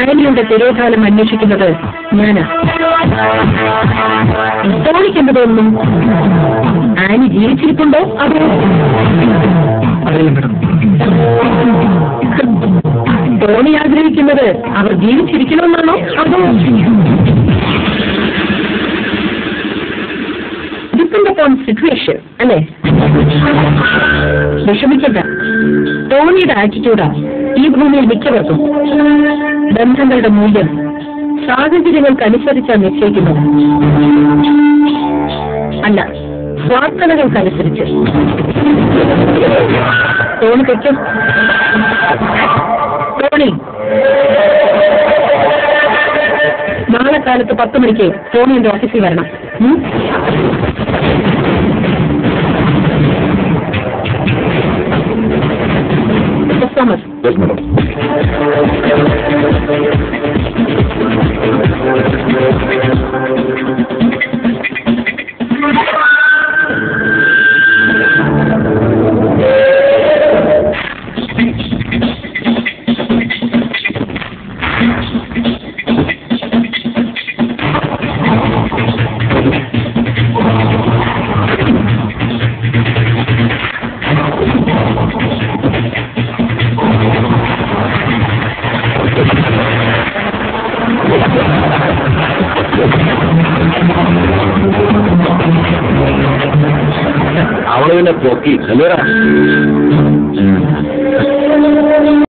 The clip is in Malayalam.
ആനിയുടെ തിരോധാനം അന്വേഷിക്കുന്നത് ഞാനാ ടോണിക്ക് എന്ത് തോന്നുന്നു ആനി ജീവിച്ചിരിപ്പുണ്ടോ അതോ അറിയില്ല മാഡം ടോണി ആഗ്രഹിക്കുന്നത് അവർ ജീവിച്ചിരിക്കണമെന്നാണോ അതോ ഡിപ്പെൻഡ് അപ്പോൺ സിറ്റുവേഷൻ അല്ലേ വിഷമിക്കണ്ട ടോണിയുടെ ആറ്റിറ്റ്യൂഡാ ഈ ഭൂമിയിൽ മിക്കവർക്കും ബന്ധങ്ങളുടെ മൂല്യം സാഹചര്യങ്ങൾക്കനുസരിച്ചാണ് നിശ്ചയിക്കുന്നത് അല്ല പ്രാർത്ഥനകൾക്കനുസരിച്ച് ടോണി തെറ്റും ടോണി നാളെ കാലത്ത് പത്ത് മണിക്ക് ടോണി എന്റെ ഓഫീസിൽ വരണം ഉം? മിസ്റ്റർ തോമസ് യെസ് മാഡം അവള് പിന്നെ പൊക്കി അല്ലേടാ